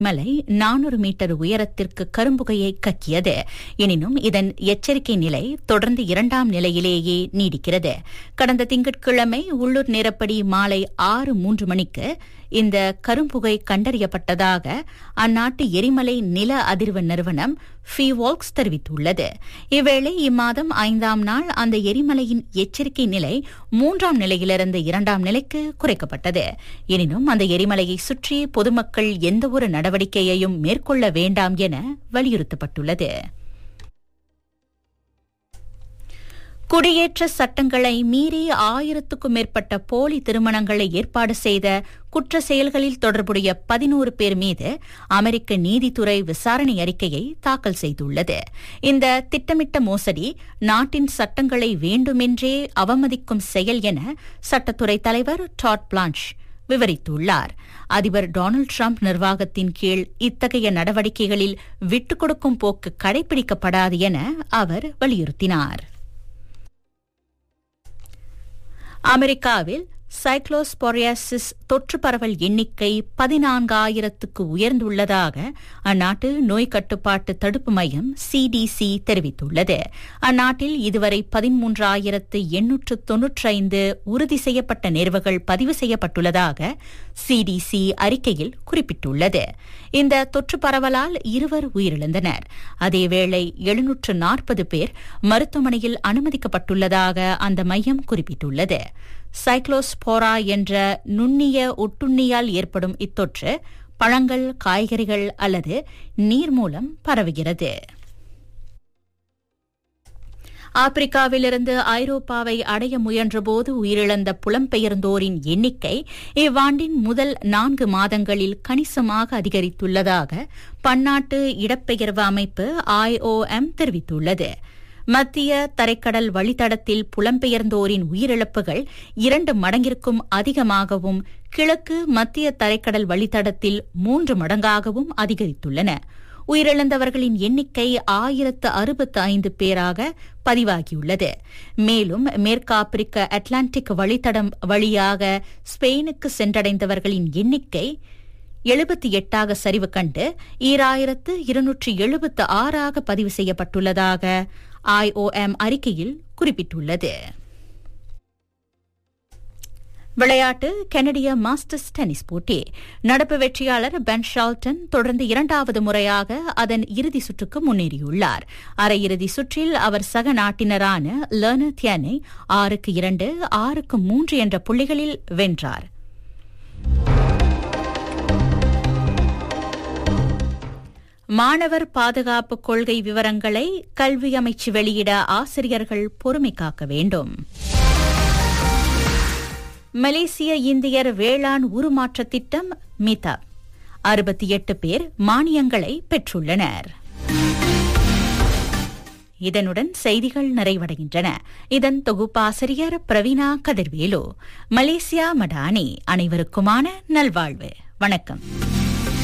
மலை நானூறு மீட்டர் உயரத்திற்கு கரும்புகையை கக்கியது எனினும் இதன் எச்சரிக்கை நிலை தொடர்ந்து இரண்டாம் நிலையிலேயே நீடிக்கிறது கடந்த திங்கட்கிழமை உள்ளூர் நேரப்படி மாலை ஆறு மூன்று மணிக்கு இந்த கரும்புகை கண்டறியப்பட்டதாக அந்நாட்டு எரிமலை நில அதிர்வு நிறுவனம் ஃபிவால்க்ஸ் தெரிவித்துள்ளது இவ்வேளை இம்மாதம் ஐந்தாம் நாள் அந்த எரிமலையின் எச்சரிக்கை நிலை மூன்றாம் நிலையிலிருந்து இரண்டாம் நிலைக்கு குறைக்கப்பட்டது எனினும் அந்த எரிமலையை சுற்றி பொதுமக்கள் எந்தவொரு நடவடிக்கையையும் மேற்கொள்ள வேண்டாம் என வலியுறுத்தப்பட்டுள்ளது குடியேற்ற சட்டங்களை மீறி ஆயிரத்துக்கும் மேற்பட்ட போலி திருமணங்களை ஏற்பாடு செய்த குற்ற செயல்களில் தொடர்புடைய பதினோரு பேர் மீது அமெரிக்க நீதித்துறை விசாரணை அறிக்கையை தாக்கல் செய்துள்ளது இந்த திட்டமிட்ட மோசடி நாட்டின் சட்டங்களை வேண்டுமென்றே அவமதிக்கும் செயல் என சட்டத்துறை தலைவர் டாட் பிளான்ச் விவரித்துள்ளார் அதிபர் டொனால்டு டிரம்ப் நிர்வாகத்தின் கீழ் இத்தகைய நடவடிக்கைகளில் விட்டுக் கொடுக்கும் போக்கு கடைபிடிக்கப்படாது என அவர் வலியுறுத்தினார் அமெரிக்காவில் சைக்ளோஸ்பொரியாசிஸ் தொற்று பரவல் எண்ணிக்கை பதினான்காயிரத்துக்கு உயர்ந்துள்ளதாக அந்நாட்டு நோய் கட்டுப்பாட்டு தடுப்பு மையம் சிடிசி தெரிவித்துள்ளது அந்நாட்டில் இதுவரை பதிமூன்றாயிரத்து எண்ணூற்று தொன்னூற்றைந்து உறுதி செய்யப்பட்ட நேர்வுகள் பதிவு செய்யப்பட்டுள்ளதாக சிடிசி அறிக்கையில் குறிப்பிட்டுள்ளது இந்த தொற்று பரவலால் இருவர் உயிரிழந்தனர் அதேவேளை எழுநூற்று நாற்பது பேர் மருத்துவமனையில் அனுமதிக்கப்பட்டுள்ளதாக அந்த மையம் குறிப்பிட்டுள்ளது சைக்ளோஸ்போரா என்ற நுண்ணிய ஒட்டுண்ணியால் ஏற்படும் இத்தொற்று பழங்கள் காய்கறிகள் அல்லது நீர் மூலம் பரவுகிறது ஆப்பிரிக்காவிலிருந்து ஐரோப்பாவை அடைய முயன்றபோது உயிரிழந்த புலம்பெயர்ந்தோரின் எண்ணிக்கை இவ்வாண்டின் முதல் நான்கு மாதங்களில் கணிசமாக அதிகரித்துள்ளதாக பன்னாட்டு இடப்பெயர்வு அமைப்பு ஐஓஎம் தெரிவித்துள்ளது மத்திய தரைக்கடல் வழித்தடத்தில் புலம்பெயர்ந்தோரின் உயிரிழப்புகள் இரண்டு மடங்கிற்கும் அதிகமாகவும் கிழக்கு மத்திய தரைக்கடல் வழித்தடத்தில் மூன்று மடங்காகவும் அதிகரித்துள்ளன உயிரிழந்தவர்களின் எண்ணிக்கை ஆயிரத்து அறுபத்து ஐந்து பேராக பதிவாகியுள்ளது மேலும் மேற்கு ஆப்பிரிக்க அட்லாண்டிக் வழித்தடம் வழியாக ஸ்பெயினுக்கு சென்றடைந்தவர்களின் எண்ணிக்கை எழுபத்தி எட்டாக சரிவு கண்டு ஈராயிரத்து இருநூற்று எழுபத்து ஆறாக பதிவு செய்யப்பட்டுள்ளதாக ஐஓஎம் அறிக்கையில் குறிப்பிட்டுள்ளது விளையாட்டு கனடிய மாஸ்டர்ஸ் டென்னிஸ் போட்டி நடப்பு வெற்றியாளர் பென் ஷால்டன் தொடர்ந்து இரண்டாவது முறையாக அதன் இறுதி சுற்றுக்கு முன்னேறியுள்ளார் அரையிறுதி சுற்றில் அவர் சக நாட்டினரான லர்னர் தியனை ஆறுக்கு இரண்டு ஆறுக்கு மூன்று என்ற புள்ளிகளில் வென்றார் மாணவர் பாதுகாப்பு கொள்கை விவரங்களை கல்வி அமைச்சு வெளியிட ஆசிரியர்கள் பொறுமை காக்க வேண்டும் மலேசிய இந்தியர் வேளாண் உருமாற்ற திட்டம் மிதா அறுபத்தி எட்டு பேர் மானியங்களை பெற்றுள்ளனர் இதனுடன் செய்திகள் நிறைவடைகின்றன இதன் தொகுப்பாசிரியர் பிரவீனா கதிர்வேலு மலேசியா மடானி அனைவருக்குமான நல்வாழ்வு வணக்கம்